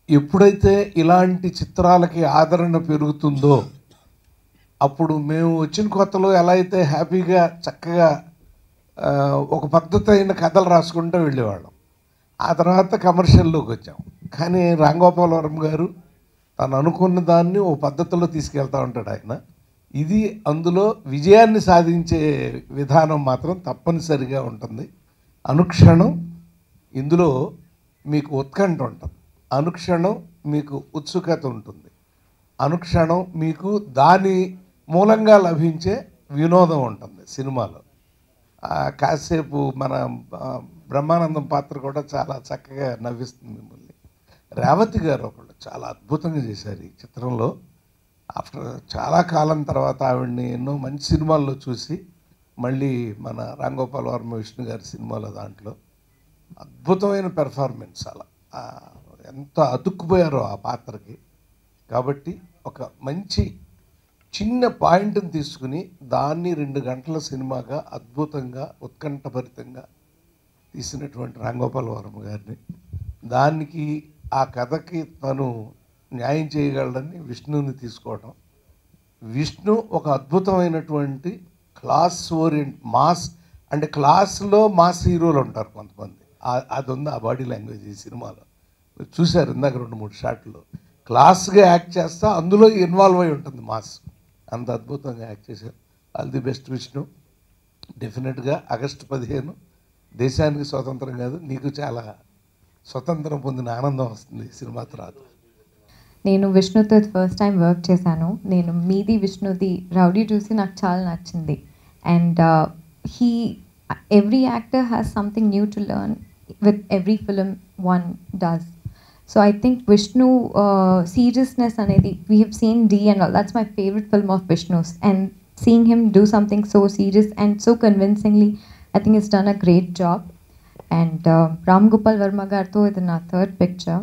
ఎప్పుడైతే ఇలాంటి చిత్రాలకి ఆదరణ పెరుగుతుందో అప్పుడు మేము వచ్చిన కొత్తలో ఎలా అయితే హ్యాపీగా చక్కగా ఆ, ఒక పద్ధతి అయిన కథలు రాసుకుంటూ వెళ్ళేవాళ్ళం ఆ తర్వాత కమర్షియల్లోకి వచ్చాం కానీ రాంగోపాలవరం గారు తను అనుకున్న దాన్ని ఓ పద్ధతిలో తీసుకెళ్తా ఉంటాడు ఆయన ఇది అందులో విజయాన్ని సాధించే విధానం మాత్రం తప్పనిసరిగా ఉంటుంది అనుక్షణం ఇందులో మీకు ఉత్కంఠ ఉంటుంది అనుక్షణం మీకు ఉత్సుకత ఉంటుంది అనుక్షణం మీకు దాని మూలంగా లభించే వినోదం ఉంటుంది సినిమాలో ఆ, కాసేపు మన ఆ, బ్రహ్మానందం పాత్ర కూడా చాలా చక్కగా నవ్విస్తుంది మిమ్మల్ని రేవతి గారు ఒకళ్ళు చాలా అద్భుతంగా చేశారు ఈ చిత్రంలో ఆఫ్టర్ చాలా కాలం తర్వాత ఆవిడ్ని ఎన్నో మంచి సినిమాల్లో చూసి మళ్ళీ మన రాంగోపాల్ వర్మ విష్ణు గారి సినిమాలో దాంట్లో అద్భుతమైన పెర్ఫార్మెన్స్ అలా ఆ, ఎంత అతుక్కుపోయారో ఆ పాత్రకి కాబట్టి ఒక మంచి చిన్న పాయింట్ని తీసుకుని దాన్ని రెండు గంటల సినిమాగా అద్భుతంగా ఉత్కంఠభరితంగా తీసినటువంటి రాంగోపాల్ వర్మ గారిని దానికి ఆ కథకి తను న్యాయం చేయగలడని విష్ణుని తీసుకోవడం విష్ణు ఒక అద్భుతమైనటువంటి క్లాస్ ఓరియంట్ మాస్ అంటే క్లాస్లో మాస్ హీరోలు ఉంటారు కొంతమంది ఆ- అది ఉంది ఆ బాడీ లాంగ్వేజ్ ఈ సినిమాలో మీరు చూశారు ఇందాక రెండు మూడు షాట్లు క్లాస్గా యాక్ట్ చేస్తా అందులో ఇన్వాల్వ్ అయి ఉంటుంది మాస్ అంత అద్భుతంగా యాక్ట్ చేశారు ఆల్ ది బెస్ట్ విష్ణు డెఫినెట్గా ఆగస్టు పదిహేను దేశానికి స్వతంత్రం కాదు నీకు చాలా స్వతంత్రం పొందిన ఆనందం వస్తుంది ఈ సినిమా తర్వాత నేను విష్ణుతో ఫస్ట్ టైం వర్క్ చేశాను నేను మీది విష్ణుది రౌడీ చూసి నాకు చాలా నచ్చింది and he every actor has something new to learn with every film one does so I think Vishnu seriousness అనేది we have seen the and all that's my favourite film of Vishnu's and seeing him do something so serious and so convincingly I think is done a great job and Ram Gopal Varma గారితో ఇది నా third picture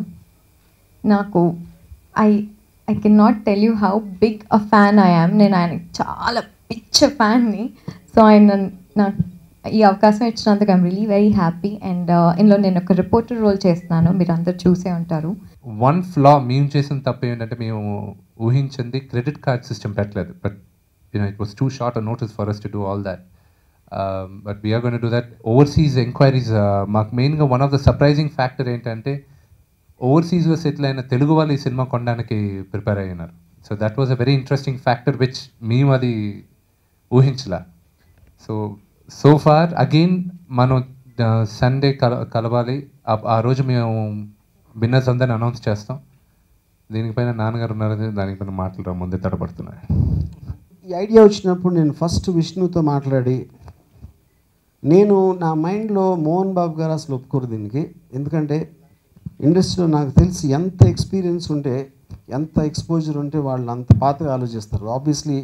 నాకు I I can not tell you how big a fan I am నేను ఆయన చాలా పిచ్చ ఫ్యాన్ని so ఆయన నాకు ఈ అవకాశం ఇచ్చినందుకు I'm really very happy and ఇందులో నేను ఒక రిపోర్టర్ రోల్ చేస్తున్నాను మీరు అందరు చూసే ఉంటారు వన్ ఫ్లా మేము చేసిన తప్పు ఏంటంటే మేము ఊహించింది క్రెడిట్ కార్డ్ సిస్టమ్ పెట్టలేదు but you know it was too short notice for us to do all that but we're gonna do that overseas enquiries మాకు మెయిన్గా one of the surprising factor ఏంటంటే ఓవర్సీస్లో సెటిల్ అయిన తెలుగు వాళ్ళు ఈ సినిమా కొనడానికి ప్రిపేర్ అయినారు so that was a very interesting factor which మేము అది ఊహించలా సో సో ఫార్ అగైన్ మనం సండే కల కలవాలి ఆ- ఆ రోజు మేము విన్నర్స్ అందరిని అనౌన్స్ చేస్తాం దీనిపైన నాన్నగారు ఉన్నారు దానిపైన మాటలు రా ముందే తడబడుతున్నాయి ఈ ఐడియా వచ్చినప్పుడు నేను ఫస్ట్ విష్ణుతో మాట్లాడి నేను నా మైండ్లో మోహన్ బాబు గారు అసలు ఒప్పుకోరు దీనికి ఎందుకంటే ఇండస్ట్రీలో నాకు తెలిసి ఎంత ఎక్స్పీరియన్స్ ఉంటే ఎంత ఎక్స్పోజర్ ఉంటే వాళ్ళు అంత పాతగా ఆలోచిస్తారు ఆబ్వియస్లీ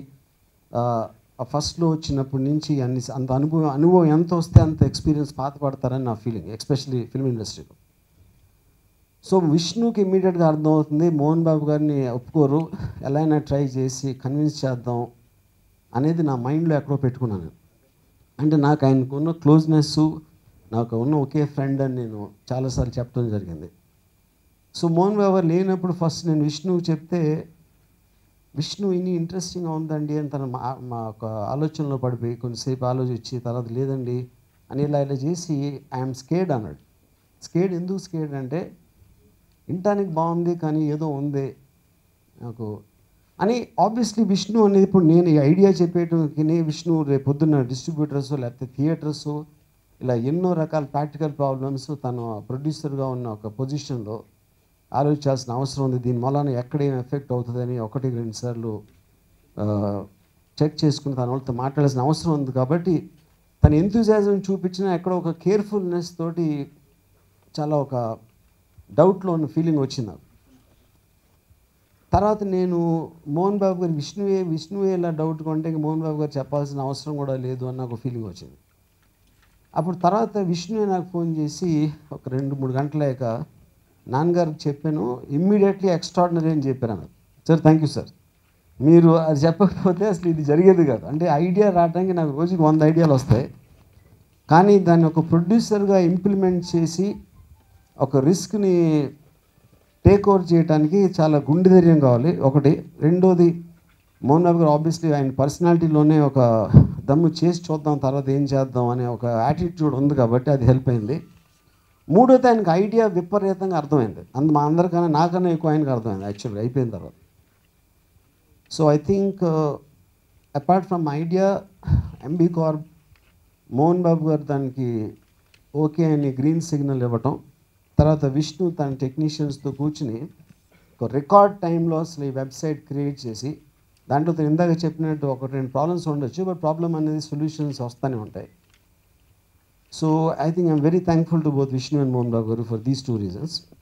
ఫస్ట్లో వచ్చినప్పటి నుంచి అన్ని అంత అనుభవం అనుభవం ఎంత వస్తే అంత ఎక్స్పీరియన్స్ పాత పడతారని నా ఫీలింగ్ ఎస్పెషల్లీ ఫిల్మ్ ఇండస్ట్రీలో సో విష్ణుకి ఇమ్మీడియట్గా అర్థమవుతుంది మోహన్ బాబు గారిని ఒప్పుకోరు ఎలా అయినా ట్రై చేసి కన్విన్స్ చేద్దాం అనేది నా మైండ్లో ఎక్కడో పెట్టుకున్నాను అంటే నాకు ఆయనకు ఉన్న క్లోజ్నెస్ నాకు ఉన్న ఒకే ఫ్రెండ్ అని నేను చాలాసార్లు చెప్పడం జరిగింది సో మోహన్ బాబు గారు లేనప్పుడు ఫస్ట్ నేను విష్ణువు చెప్తే విష్ణు ఇన్ని ఇంట్రెస్టింగ్గా ఉందండి అని తన మా మా ఒక ఆలోచనలో పడిపోయి కొంతసేపు ఆలోచించి తర్వాత లేదండి అని ఇలా ఇలా చేసి ఐఎమ్ స్కేడ్ అన్నాడు స్కేడ్ ఎందుకు స్కేడ్ అంటే వినటానికి బాగుంది కానీ ఏదో ఉంది నాకు అని ఆబ్వియస్లీ విష్ణు అనేది ఇప్పుడు నేను ఈ ఐడియా చెప్పేటకి విష్ణు రేపు పొద్దున్న డిస్ట్రిబ్యూటర్స్ లేకపోతే థియేటర్స్ ఇలా ఎన్నో రకాల ప్రాక్టికల్ ప్రాబ్లమ్స్ తను ప్రొడ్యూసర్గా ఉన్న ఒక పొజిషన్లో ఆలోచించాల్సిన అవసరం ఉంది దీని మూలాన ఎక్కడ ఏం ఎఫెక్ట్ అవుతుందని ఒకటి రెండు సార్లు చెక్ చేసుకుని తన వాళ్ళతో మాట్లాడాల్సిన అవసరం ఉంది కాబట్టి తన ఎంతూజాజం చూపించిన ఎక్కడో ఒక కేర్ఫుల్నెస్ తోటి చాలా ఒక డౌట్లో ఉన్న ఫీలింగ్ వచ్చింది నాకు తర్వాత నేను మోహన్ బాబు గారు విష్ణువే విష్ణువే ఇలా డౌట్ కొంటే ఇంక మోహన్ బాబు గారు చెప్పాల్సిన అవసరం కూడా లేదు అన్న ఒక ఫీలింగ్ వచ్చింది అప్పుడు తర్వాత విష్ణువే నాకు ఫోన్ చేసి ఒక రెండు మూడు గంటలేక నాన్నగారికి చెప్పాను ఇమ్మీడియట్లీ ఎక్స్ట్రాడినరీ అని చెప్పాను నాకు సార్ థ్యాంక్ యూ సార్ మీరు అది చెప్పకపోతే అసలు ఇది జరిగేది కాదు అంటే ఐడియా రావడానికి నాకు రోజుకి వంద ఐడియాలు వస్తాయి కానీ దాన్ని ఒక ప్రొడ్యూసర్గా ఇంప్లిమెంట్ చేసి ఒక రిస్క్ని టేక్ ఓవర్ చేయడానికి చాలా గుండె ధైర్యం కావాలి ఒకటి రెండోది మోహన్ బాబు గారు ఆబ్వియస్లీ ఆయన పర్సనాలిటీలోనే ఒక దమ్ము చేసి చూద్దాం తర్వాత ఏం చేద్దాం అనే ఒక యాటిట్యూడ్ ఉంది కాబట్టి అది హెల్ప్ అయింది మూడోది ఆయనకి ఐడియా విపరీతంగా అర్థమైంది అందు మా అందరికన్నా నాకన్నా ఎక్కువ ఆయనకు అర్థమైంది యాక్చువల్గా అయిపోయిన తర్వాత so I think apart from idea MB corp Mohan Babu garu దానికి ఓకే అని గ్రీన్ సిగ్నల్ ఇవ్వటం తర్వాత విష్ణు తన టెక్నీషియన్స్తో కూర్చుని ఒక రికార్డ్ టైంలో అసలు ఈ వెబ్సైట్ క్రియేట్ చేసి దాంట్లో తను ఇందాక చెప్పినట్టు ఒక రెండు ప్రాబ్లమ్స్ ఉండొచ్చు బట్ ప్రాబ్లం అనేది సొల్యూషన్స్ వస్తూనే ఉంటాయి so I think I'm very thankful to both Vishnu and Mohan Babu garu for these two reasons